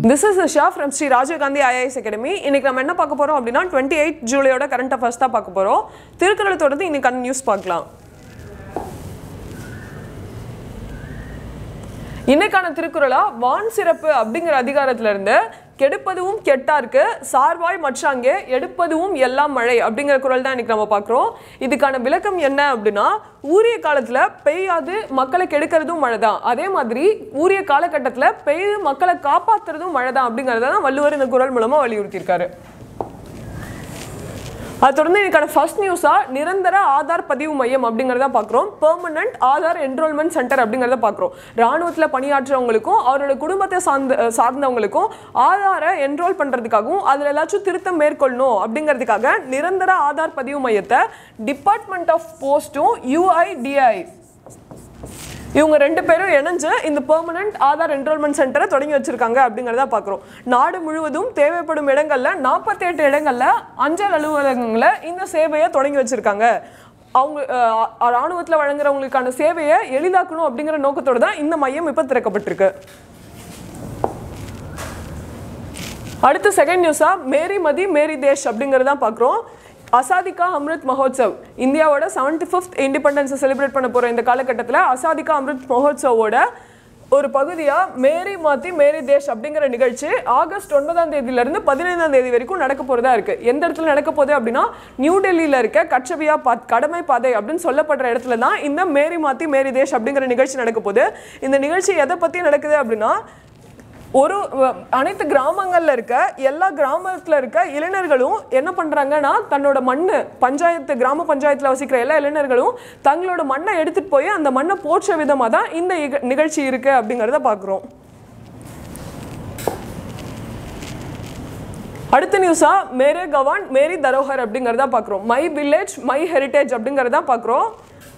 this is Sha from Shri Rajiv Gandhi IAS academy இன்னைக்கு நம்ம என்ன பார்க்க போறோம் அப்படின்னா டுவெண்ட்டி எயிட் ஜூலையோட கரண்ட் அஃபேர்ஸ் தான் பார்க்க போறோம் திருக்குறளை தொடர்ந்து இன்னைக்கு நியூஸ் பார்க்கலாம் இன்னைக்கான திருக்குறளா வான் சிறப்பு அப்படிங்கிற அதிகாரத்துல இருந்து கெடுப்பதுவும் கெட்டார்க்கு சார்வாய் மற்றாங்கே எடுப்பதுவும் எல்லாம் மழை அப்படிங்கிற குரல் தான் இன்னைக்கு நம்ம பார்க்குறோம் இதுக்கான விளக்கம் என்ன அப்படின்னா ஊரிய காலத்துல பெய்யாது மக்களை கெடுக்கிறதும் மழை தான் அதே மாதிரி ஊரிய காலகட்டத்துல பெய்து மக்களை காப்பாத்துறதும் மழை தான் அப்படிங்கிறத தான் வள்ளுவர் இந்த குரல் மூலமா வலியுறுத்தியிருக்காரு அது தொடர்ந்து இன்னைக்கான ஃபர்ஸ்ட் நியூஸா நிரந்தர ஆதார் பதிவு மையம் அப்படிங்கிறத பார்க்குறோம் பெர்மனன்ட் ஆதார் என்ரோல்மெண்ட் சென்டர் அப்படிங்கிறத பார்க்குறோம் ராணுவத்தில் பணியாற்றுறவங்களுக்கும் அவரோட குடும்பத்தை சார்ந்த சார்ந்தவங்களுக்கும் ஆதாரை என்ரோல் பண்ணுறதுக்காகவும் அதில் ஏதாச்சும் திருத்தம் மேற்கொள்ளணும் அப்படிங்கிறதுக்காக நிரந்தர ஆதார் பதிவு மையத்தை டிபார்ட்மெண்ட் ஆஃப் போஸ்ட்டும் யூஐடிஐ இவங்க ரெண்டு பேரும் இணைஞ்சு இந்த பெர்மனன்ட் ஆதார் என்ரோல்மெண்ட் சென்டரை தொடங்கி வச்சிருக்காங்க அப்படிங்கிறத பார்க்குறோம் நாடு முழுவதும் தேவைப்படும் இடங்கள்ல நாற்பத்தி எட்டு இடங்கள்ல அஞ்சல் அலுவலகங்களை இந்த சேவையை தொடங்கி வச்சிருக்காங்க அவங்க அஹ், ராணுவத்தில் வழங்குறவங்களுக்கான சேவையை எளிதாக்கணும் அப்படிங்கிற நோக்கத்தோட தான் இந்த மையம் இப்போ திறக்கப்பட்டிருக்கு அடுத்து செகண்ட் நியூஸா மேரி மதி மேரி தேஷ் அப்படிங்கிறத பார்க்குறோம் அசாதிகா அம்ருத் மஹோத்சவ் இந்தியாவோட செவன்டி ஃபிஃப்த் இண்டிபெண்டன்ஸை செலிப்ரேட் பண்ண போகிற இந்த காலகட்டத்தில் அசாதிகா அம்ருத் மஹோத்சவோட ஒரு பகுதியாக மேரி மாத்தி மேரி தேஷ் அப்படிங்கிற நிகழ்ச்சி ஆகஸ்ட் ஒன்பதாம் தேதியிலிருந்து பதினைந்தாம் தேதி வரைக்கும் நடக்க போகிறதா இருக்குது எந்த இடத்துல நடக்க போகுது அப்படின்னா நியூ டெல்லியில் இருக்க கச்சபியா பாத் கடமை பாதை அப்படின்னு சொல்லப்படுற இடத்துல தான் இந்த மேரி மாத்தி மேரி தேஷ் அப்படிங்கிற நிகழ்ச்சி நடக்க போகுது இந்த நிகழ்ச்சி எதை பற்றி நடக்குது அப்படின்னா ஒரு அஹ், அனைத்து கிராமங்கள்ல இருக்க எல்லா கிராமத்துல இருக்க இளைஞர்களும் என்ன பண்றாங்கன்னா தன்னோட மண்ணு பஞ்சாயத்து கிராம பஞ்சாயத்துல வசிக்கிற எல்லா இளைஞர்களும் தங்களோட மண்ணை எடுத்துட்டு போய் அந்த மண்ணை போற்ற விதமா தான் இந்த இக- நிகழ்ச்சி இருக்கு அப்படிங்கறத பாக்குறோம் அடுத்த நியூஸா மேரே கவான் மேரி தரோஹர் அப்படிங்கறத பாக்குறோம் மை வில்லேஜ் மை ஹெரிட்டேஜ் அப்படிங்கறத பாக்குறோம்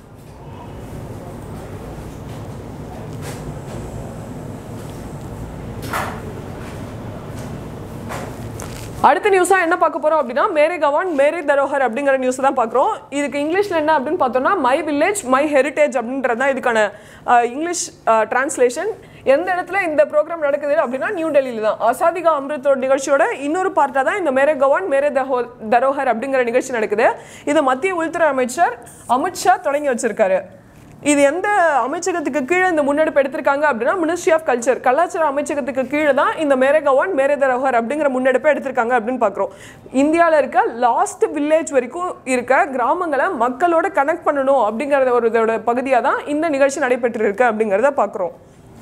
அடுத்த நியூஸா என்ன பார்க்க போறோம் அப்படின்னா மேரே கவான் மேரே தரோஹர் அப்படிங்கிற நியூஸ் தான் பார்க்குறோம் இதுக்கு இங்கிலீஷ்ல என்ன அப்படின்னு பார்த்தோம்னா மை வில்லேஜ் மை ஹெரிட்டேஜ் அப்படின்றது தான் இதுக்கான அஹ், இங்கிலீஷ் டிரான்ஸ்லேஷன் எந்த இடத்துல இந்த ப்ரோக்ராம் நடக்குது அப்படின்னா நியூ டெல்லியில தான் அசாதிகா அம்ருத்தோட நிகழ்ச்சியோட இன்னொரு பார்ட்டாக தான் இந்த மேரே கவான் மேரே தஹோ தரோஹர் அப்படிங்கிற நிகழ்ச்சி நடக்குது இது மத்திய உள்துறை அமைச்சர் அமித்ஷா தொடங்கி வச்சிருக்காரு இது எந்த அமைச்சகத்துக்கு கீழே இந்த முன்னெடுப்பு எடுத்திருக்காங்க அப்படின்னா மினிஸ்ட்ரி ஆஃப் கல்ச்சர் கலாச்சார அமைச்சகத்துக்கு கீழே தான் இந்த மேரே கவான் மேரே தரோஹர் அப்படிங்கிற முன்னெடுப்பை எடுத்திருக்காங்க அப்படின்னு பார்க்குறோம் இந்தியாவில் இருக்க லாஸ்ட் வில்லேஜ் வரைக்கும் இருக்க கிராமங்களை மக்களோட கனெக்ட் பண்ணணும் அப்படிங்கிறத ஒரு இதோட பகுதியாக தான் இந்த நிகழ்ச்சி நடைபெற்று இருக்கு அப்படிங்கிறத பார்க்குறோம்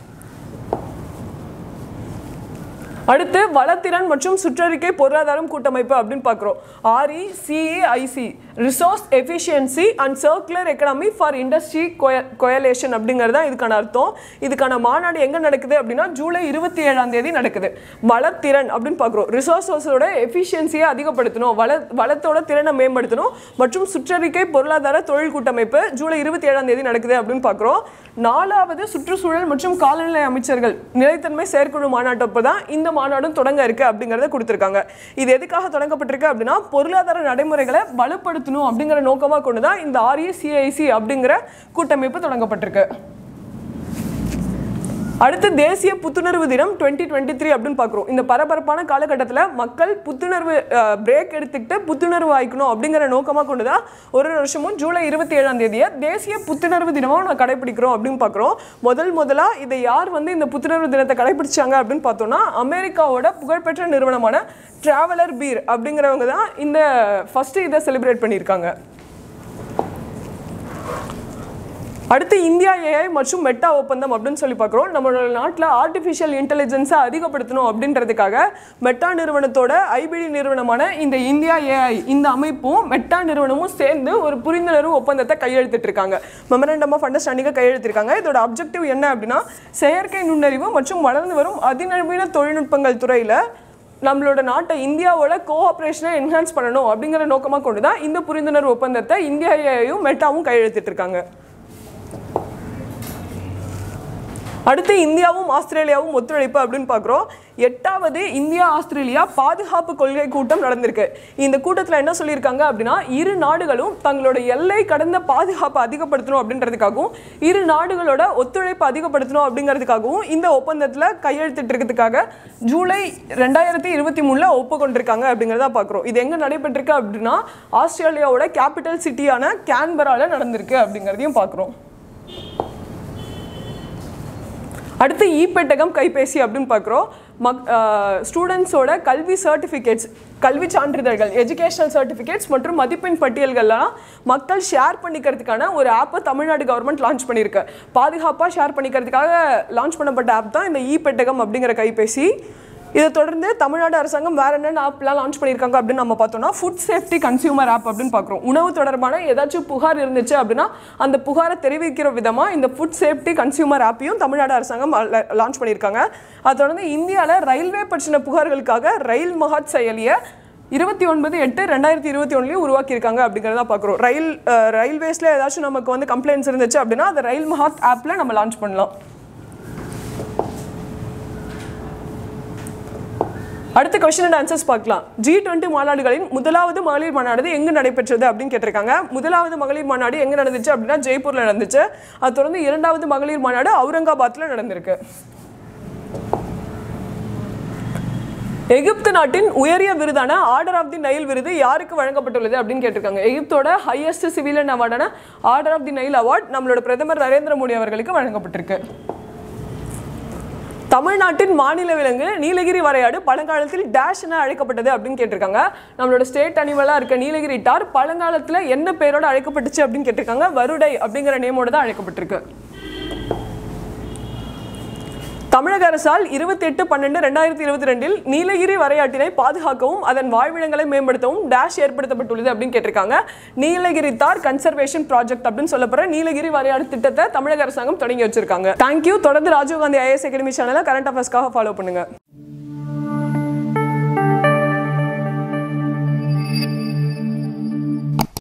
அடுத்து வளத்திறன் மற்றும் சுற்றறிக்கை பொருளாதாரம் கூட்டமைப்பு அப்படின்னு பார்க்குறோம் RE CAIC resource efficiency and circular economy for industry coalition அப்படிங்கிறது தான் இதுக்கான அர்த்தம் இதுக்கான மாநாடு எங்கே நடக்குது அப்படின்னா ஜூலை இருபத்தி ஏழாம் தேதி நடக்குது வளத்திறன் அப்படின்னு பார்க்குறோம் ரிசோர்ஸஸோட எஃபிஷியன்சியை அதிகப்படுத்தணும் வள வளத்தோட திறனை மேம்படுத்தணும் மற்றும் சுற்றறிக்கை பொருளாதார தொழில் கூட்டமைப்பு ஜூலை இருபத்தி ஏழாம் தேதி நடக்குது அப்படின்னு பார்க்குறோம் நாலாவது சுற்றுச்சூழல் மற்றும் காலநிலை அமைச்சர்கள் நிலைத்தன்மை செயற்குழு மாநாட்டப்போ தான் இந்த மாநாடும் தொடங்க இருக்கு அப்படிங்கறத கொடுத்துருக்காங்க இது எதுக்காக தொடங்கப்பட்டிருக்கு அப்படின்னா பொருளாதார நடைமுறைகளை வலுப்படுத்தணும் அப்படிங்கிற நோக்கமாக கொண்டு தான் இந்த ஆர்இசிஐசி அப்படிங்கிற கூட்டமைப்பு தொடங்கப்பட்டிருக்கு அடுத்து தேசிய புத்துணர்வு தினம் டுவெண்ட்டி டுவெண்ட்டி த்ரீ அப்படின்னு பார்க்குறோம் இந்த பரபரப்பான காலகட்டத்தில் மக்கள் புத்துணர்வு பிரேக் எடுத்துக்கிட்டு புத்துணர்வு ஆயிக்கணும் அப்படிங்கிற நோக்கமாக கொண்டு தான் ஒரு வருஷமும் ஜூலை இருபத்தி ஏழாம் தேதியை தேசிய புத்துணர்வு தினமாக நான் கடைபிடிக்கிறோம் அப்படின்னு பார்க்குறோம் முதல் முதலாக இதை யார் வந்து இந்த புத்துணர்வு தினத்தை கடைபிடிச்சாங்க அப்படின்னு பார்த்தோம்னா அமெரிக்காவோட புகழ்பெற்ற நிறுவனமான டிராவலர் பீர் அப்படிங்கிறவங்க தான் இந்த ஃபர்ஸ்ட் இதை செலிப்ரேட் பண்ணியிருக்காங்க அடுத்து இந்தியா ஏஐ மற்றும் மெட்டா ஒப்பந்தம் அப்படின்னு சொல்லி பார்க்குறோம் நம்மளோட நாட்டில் ஆர்டிஃபிஷியல் இன்டெலிஜென்ஸை அதிகப்படுத்தணும் அப்படின்றதுக்காக மெட்டா நிறுவனத்தோட ஐபிடி நிறுவனமான இந்த இந்தியா ஏஐ இந்த அமைப்பும் மெட்டா நிறுவனமும் சேர்ந்து ஒரு புரிந்துணர்வு ஒப்பந்தத்தை கையெழுத்திட்டு இருக்காங்க மெமரண்டம் ஆஃப் அண்டர்ஸ்டாண்டிங்கை கையெழுத்திருக்காங்க இதோட அப்ஜெக்டிவ் என்ன அப்படின்னா செயற்கை நுண்ணறிவு மற்றும் வளர்ந்து வரும் அதிநவீன தொழில்நுட்பங்கள் துறையில் நம்மளோட நாட்டை இந்தியாவோட கோஆப்ரேஷனை என்ஹான்ஸ் பண்ணணும் அப்படிங்கிற நோக்கமாக கொண்டு தான் இந்த புரிந்துணர்வு ஒப்பந்தத்தை இந்தியா ஏஐயும் மெட்டாவும் கையெழுத்திட்டு இருக்காங்க அடுத்து இந்தியாவும் ஆஸ்திரேலியாவும் ஒத்துழைப்பு அப்படின்னு பார்க்குறோம் எட்டாவது இந்தியா ஆஸ்திரேலியா பாதுகாப்பு கொள்கை கூட்டம் நடந்திருக்கு இந்த கூட்டத்தில் என்ன சொல்லியிருக்காங்க அப்படின்னா இரு நாடுகளும் தங்களோட எல்லை கடந்த பாதுகாப்பை அதிகப்படுத்தணும் அப்படின்றதுக்காகவும் இரு நாடுகளோட ஒத்துழைப்பு அதிகப்படுத்தணும் அப்படிங்கிறதுக்காகவும் இந்த ஒப்பந்தத்தில் கையெழுத்திட்டிருக்கிறதுக்காக ஜூலை ரெண்டாயிரத்தி இருபத்தி மூணில் ஒப்புக்கொண்டிருக்காங்க அப்படிங்கிறத பார்க்குறோம் இது எங்கே நடைபெற்றிருக்கு அப்படின்னா ஆஸ்திரேலியாவோட கேபிட்டல் சிட்டியான கேன்பரால நடந்திருக்கு அப்படிங்கிறதையும் பார்க்குறோம் அடுத்து இ பெட்டகம் கைபேசி அப்படின்னு பார்க்குறோம் மக் ஸ்டூடெண்ட்ஸோட கல்வி சர்டிஃபிகேட்ஸ் கல்வி சான்றிதழ்கள் எஜுகேஷனல் சர்டிஃபிகேட்ஸ் மற்றும் மதிப்பெண் பட்டியல்கள்லாம் மக்கள் ஷேர் பண்ணிக்கிறதுக்கான ஒரு ஆப்பை தமிழ்நாடு கவர்மெண்ட் லான்ச் பண்ணியிருக்கு பாதுகாப்பாக ஷேர் பண்ணிக்கிறதுக்காக லான்ச் பண்ணப்பட்ட ஆப் தான் இந்த இ பெட்டகம் அப்படிங்கிற கைபேசி இதை தொடர்ந்து தமிழ்நாடு அரசாங்கம் வேற என்னென்ன ஆப்லாம் லான்ச் பண்ணியிருக்காங்க அப்படின்னு நம்ம பார்த்தோம்னா ஃபுட் சேஃப்டி கன்சியூமர் ஆப் அப்படின்னு பார்க்குறோம் உணவு தொடர்பான ஏதாச்சும் புகார் இருந்துச்சு அப்படின்னா அந்த புகாரை தெரிவிக்கிற விதமாக இந்த ஃபுட் சேஃப்டி கன்சியூமர் ஆப்பையும் தமிழ்நாடு அரசாங்கம் லான்ச் பண்ணியிருக்காங்க அது தொடர்ந்து இந்தியாவில் ரயில்வே பற்றின புகார்களுக்காக ரயில் மகாத் செயலியை இருபத்தி ஒன்பது எட்டு ரெண்டாயிரத்தி இருபத்தி ஒன்றுலையும் உருவாக்கியிருக்காங்க அப்படிங்கிறத பார்க்குறோம் ரயில் அஹ், ரயில்வேஸில் ஏதாச்சும் நமக்கு வந்து கம்ப்ளைண்ட்ஸ் இருந்துச்சு அப்படின்னா அதை ரயில் மகாத் ஆப்பில் நம்ம லான்ச் பண்ணலாம் அடுத்த கொஸ்டின் அண்ட் ஆன்சர்ஸ் பார்க்கலாம் ஜி டுவெண்ட்டி மாநாடுகளின் முதலாவது மகளிர் மாநாடு எங்கு நடைபெற்றது அப்படின்னு கேட்டிருக்காங்க முதலாவது மகளிர் மாநாடு எங்கே நடந்துச்சு அப்படின்னா ஜெய்ப்பூரில் நடந்துச்சு அது தொடர்ந்து இரண்டாவது மகளிர் மாநாடு அவுரங்காபாத்தில் நடந்திருக்கு எகிப்து நாட்டின் உயரிய விருதான ஆர்டர் ஆஃப் தி நைல் விருது யாருக்கு வழங்கப்பட்டுள்ளது அப்படின்னு கேட்டிருக்காங்க எகிப்தோட ஹையஸ்ட் சிவிலியன் அவார்டான order of the Nile award நம்மளோட பிரதமர் நரேந்திர மோடி அவர்களுக்கு வழங்கப்பட்டிருக்கு தமிழ்நாட்டின் மாநில விலங்கு நீலகிரி வரையாடு பழங்காலத்தில் டேஷ் என அழைக்கப்பட்டது அப்படின்னு கேட்டிருக்காங்க நம்மளோட ஸ்டேட் அனிமலாக இருக்க நீலகிரி டார் பழங்காலத்தில் என்ன பேரோட அழைக்கப்பட்டுச்சு அப்படின்னு கேட்டிருக்காங்க வருடை அப்படிங்கிற நேமோட தான் அழைக்கப்பட்டிருக்கு தமிழக அரசால் இருபத்தி எட்டு பன்னெண்டு ரெண்டாயிரத்தி இருபத்தி ரெண்டில் நீலகிரி வரையாட்டினை பாதுகாக்கவும் அதன் வாழ்விடங்களை மேம்படுத்தவும் டேஷ் ஏற்படுத்தப்பட்டுள்ளது அப்படின்னு கேட்டிருக்காங்க நீலகிரி தார் கன்சர்வேஷன் ப்ராஜெக்ட் அப்படின்னு சொல்லப்படுற நீலகிரி வரையாடு திட்டத்தை தமிழக அரசாங்கம் தொடங்கி வச்சிருக்காங்க தேங்க்யூ தொடர்ந்து ராஜீவ்காந்தி ஐஎஸ் அகாடமி சேனலை கரண்ட் அஃபேர்ஸ்க்காக ஃபாலோ பண்ணுங்க